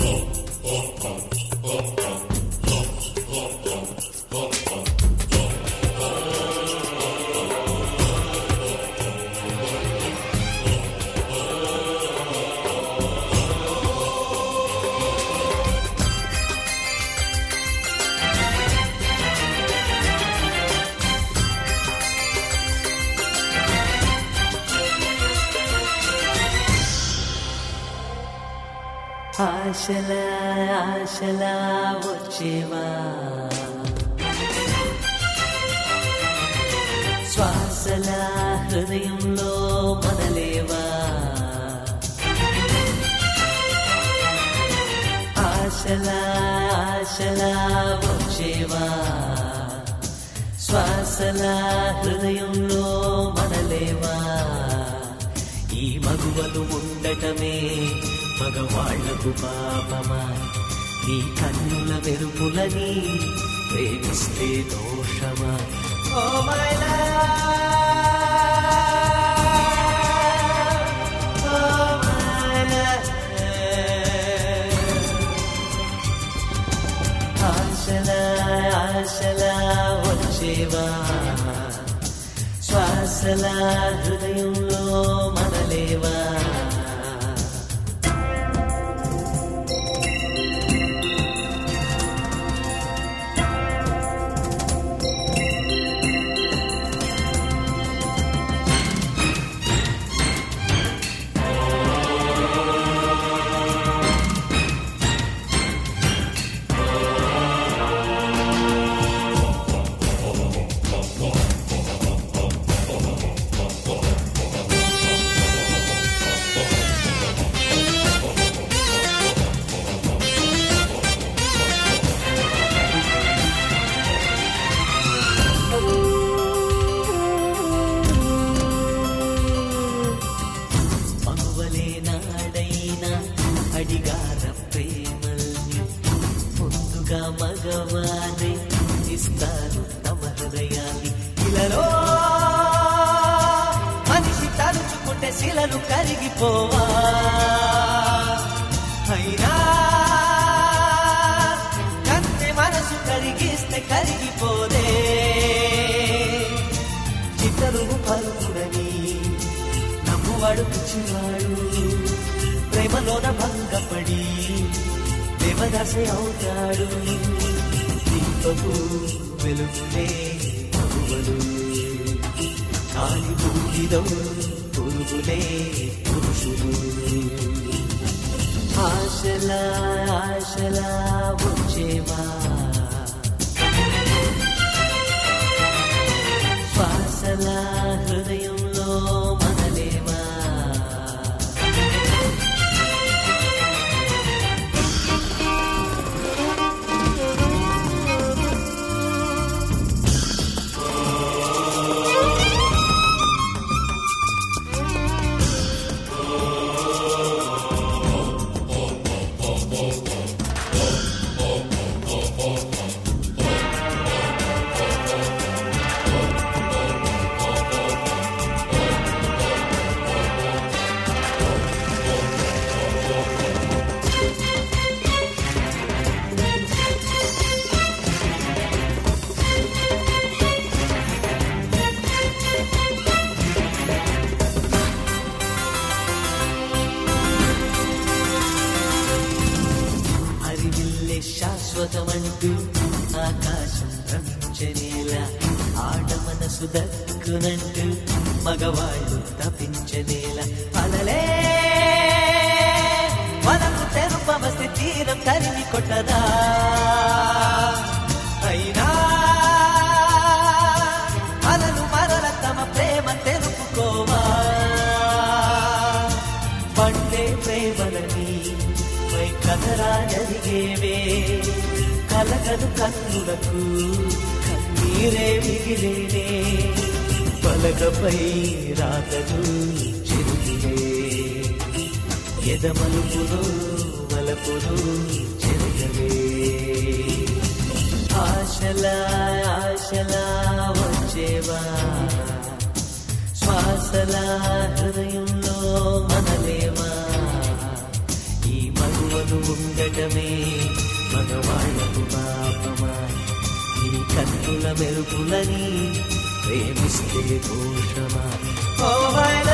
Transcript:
ఆశలా ఆశలా వచ్చేవా శ్వాసల హృదయంలో మనలేవా ఆశలా ఆశలా వచ్చేవా శ్వాసల హృదయంలో మనలేవా ఈ మగువలు ఉండటమే మగవాళ్లకు పాపమా నీ కన్నుల వెరుపులని ప్రేమిస్తే దోషమా ఓ మై ఆశల ఆశల వచ్చేవా శ్వాసల హృదయంలో మనలేవా మగువలే నాడైనా అడిగార ప్రేమల్ని ముందుగా మగవారే ఇస్తారు తమ హృదయాన్ని ఇలలో మనిషి తలుచుకుంటే శిలలు కరిగిపోవా అయినా కన్నె మనసు కరిగిస్తే కరిగిపోదే ఇతరు పలుకుడని నమ్మువాడు పిచ్చివాడు ప్రేమలోన భంగపడి దేవదాసే అవుతాడు దీపము వెలుగులే మగువలు కాలి బూడిదో పురుగులే పురుషులు ఆశలా ఆశలా వచ్చేవా శ్వాసల హృదయంలో మనలేవా అరివిల్లే శాశ్వతమంటూ ఆకాశం భ్రమించనేలా ఆడ మనసు దక్కునంటూ మగవాళ్ళు తప్పించనేలా అలలే మనకు తెరుపవస్తే తీరం తరిమి కొట్టదా అయినా అలలు మరల తమ ప్రేమ తెలుపుకోవా పండే ప్రేమలని పై కథరా జరిగేవే కలగదు కన్నులకు కన్నీరే మిగిలేనే పలకపై రాతలు చెరిగిలే ఎదమలుపులు వలపులు చెరగలే ఆశలా ఆశలా వచ్చేవా శ్వాసల హృదయంలో మనలేవా ఈ మగువలు పక్కను ఉండటమే మగవాళ్లకు పాపమా ఇది కన్నుల మెరుపులని ప్రేమిస్తే దోషమా ఓ మై